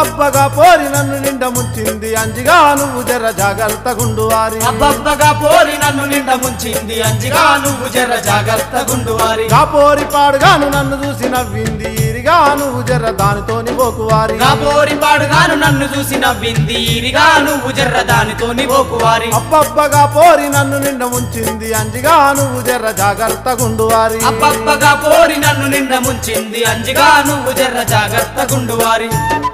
అబ్బబ్బగా పోరి నన్ను నిండ ముంచింది అంజిగా నువ్వు జర జాగ్రత్త గుండువారి అబ్బబ్బగా పోరి నన్ను నిండ ముంచింది అంజిగా నువ్వు జర జాగ్రత్త గుండువారి గా పోరి పాడుగాను నన్ను చూసి నవ్వింది ఈరిగా నువ్వు జర దానితోని పోకువారి నా పోరి పాడుగాను నన్ను చూసి నవ్వింది ఈరిగా నువ్వు జర్ర దానితోని పోకువారి అబ్బబ్బగా పోరి నన్ను నిండ ముంచింది అంజిగా నువ్వు జర జాగ్రత్త గుండువారి అబ్బబ్బగా పోరి నన్ను నిండ ముంచింది అంజిగా నువ్వు జర్ర జాగ్రత్త గుండువారి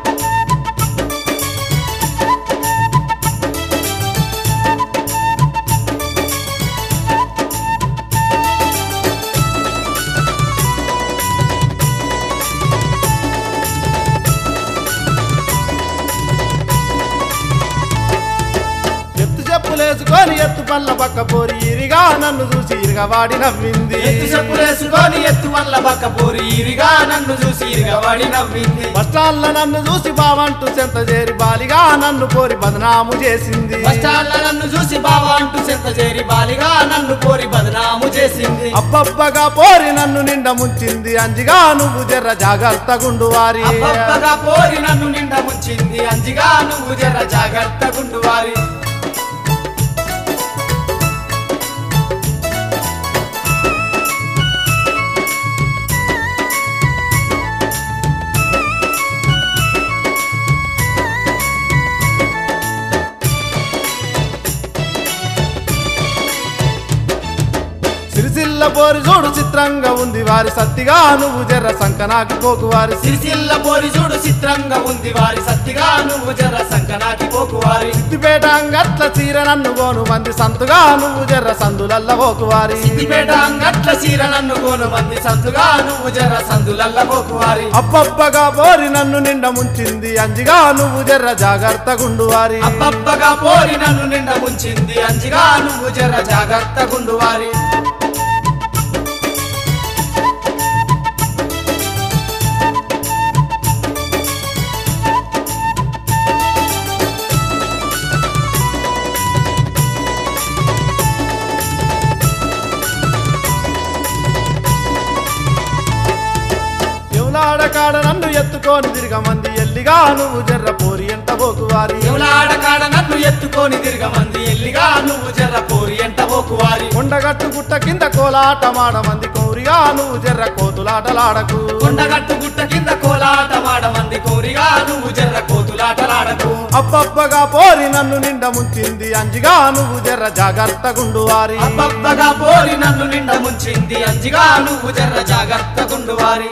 ఎత్తు చెప్పులేసుకొని ఎత్తు పళ్ళ పక్క పోరి ఇరిగా నన్ను చూసి ఇరగవాడి నవ్వింది ఎత్తు చెప్పులేసుకొని ఎత్తు వల్ల బక్క పోరి ఈరిగా నన్ను చూసి ఈరిగా వాడి నవ్వింది బస్టాల్ల నన్ను చూసి బావంటూ చెంత చేరి బాలిగా నన్ను పోరి బదనాము చేసింది బస్టాండ్ల నన్ను చూసి బావా అంటూ చెంత చేరి బాలిగా నన్ను పోరి బదనాము చేసింది అబ్బబ్బగా పోరి నన్ను నిండ ముంచింది అంజిగా నువ్వు జర్ర జాగ్రత్త గుండువారి అబ్బబ్బగా పోరి నన్ను నిండ ముంచింది అంజిగా నువ్వు జర జాగ్రత్త గుండువారి సిరిసిల్ల పోరి చూడు చిత్రంగా ఉంది వారి సత్తిగా నువ్వు జర్ర సంకనాకి పోకు వారి సిరిసిల్ల పోరి చూడు చిత్రంగా ఉంది వారి సత్తిగా నువ్వు జర సంకనాకి పోకువారి సిద్దిపేట అంగట్ల చీర నన్ను గోను మంది సంతుగా నువ్వు జర్ర సందులల్ల పోకు వారి సిద్దిపేట అంగట్ల చీర నన్ను కోను మంది సంతుగా నువ్వు జర సందులల్ల పోకువారి అబ్బబ్బగా పోరి నన్ను నిండ ముంచింది అంజిగా నువ్వు జర్ర జాగ్రత్త గుండువారి అబ్బబ్బగా పోరి నన్ను నిండ ముంచింది అంజిగా నువ్వు జర జాగ్రత్త గుండువారి ఎవలాడ కాడ నన్ను ఎత్తుకొని తిరగ మంది ఎల్లిగా నువ్వు జర్ర పోరి ఎంట పోకు వారి ఎవలాడ కాడ నన్ను ఎత్తుకొని తిరగమంది ఎల్లిగా నువ్వు జర పోరి ఎంట పోకువారి కొండగట్టు గుట్ట కింద కోలాట మాడ మంది కోరిగా నువ్వు జర్ర కోతులాటలాడకు కొండగట్టు గుట్ట కింద కోలాట మంది కోరిగా నువ్వు జర్ర కోతులాటలాడకు అబ్బబ్బగా పోరి నన్ను నిండ ముంచింది అంజిగా నువ్వు జర్ర జాగ్రత్త గుండువారి అబ్బబ్బగా పోరి నన్ను నిండ ముంచింది అంజిగా నువ్వు జర్ర జాగ్రత్త గుండువారి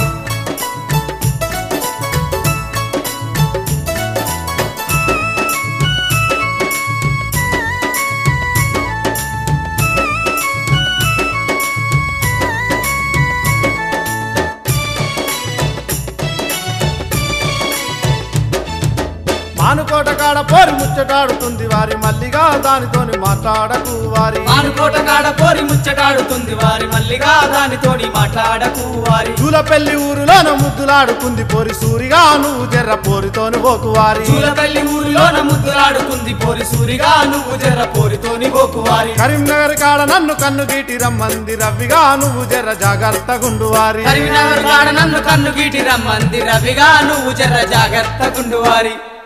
మానుకోట కాడ పోరి ముచ్చటాడుతుంది వారి మల్లిగా దానితోని మాట్లాడకు వారి ఆనుకోట కాడ పోరి ముచ్చటాడుతుంది వారి మల్లిగా దానితోని మాట్లాడకు వారి చూలపెల్లి ఊరులోన ముద్దులాడుకుంది పోరి సూరిగా నువ్వు జర్ర పోరితోని పోకు వారి చూలపల్లి ఊరిలోన ముద్దులాడుకుంది పోరి సూరిగా నువ్వు జర్ర పోరితోని పోకువారి కరీంనగర్ కాడ నన్ను కన్ను గీటి రమ్మంది రవ్విగా నువ్వు జర్ర జాగ్రత్త గుండువారి కరీంనగర్ కాడ నన్ను కన్ను గీటి రమ్మంది రవిగా నువ్వు జర్ర జాగ్రత్త గుండువారి